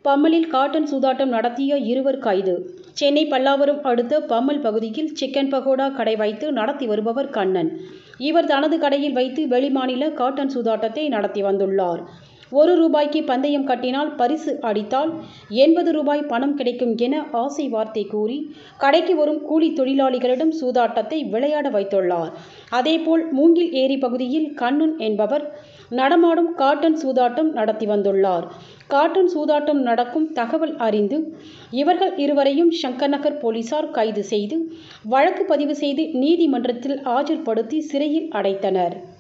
பம்மலில் cotton சூதாட்டம் நடத்திய இருவர் கைது சென்னை பல்லாவரம் அடுத்த பம்மல் பகுதியில் சிக்கன் பகோடா கடை வைத்து நடத்தி வருபவர் கண்ணன் இவர் தனது கடையில் வைத்து வெளிமாநில காட்டன் சூதாட்டத்தை நடத்தி வந்துள்ளார் ஒரு ரூபாய்க்கு பந்தயம் கட்டினால் பரிசு அடித்தால் எண்பது ரூபாய் பணம் கிடைக்கும் என ஆசை வார்த்தை கூறி கடைக்கு வரும் கூலி தொழிலாளிகளிடம் சூதாட்டத்தை விளையாட வைத்துள்ளார் அதேபோல் மூங்கில் ஏரி பகுதியில் கண்ணன் என்பவர் நடமாடும் காட்டன் சூதாட்டம் நடத்தி வந்துள்ளார் காட்டன் சூதாட்டம் நடக்கும் தகவல் அறிந்து இவர்கள் இருவரையும் சங்கர் நகர் போலீசார் கைது செய்து வழக்கு பதிவு செய்து நீதிமன்றத்தில் ஆஜர்படுத்தி சிறையில் அடைத்தனர்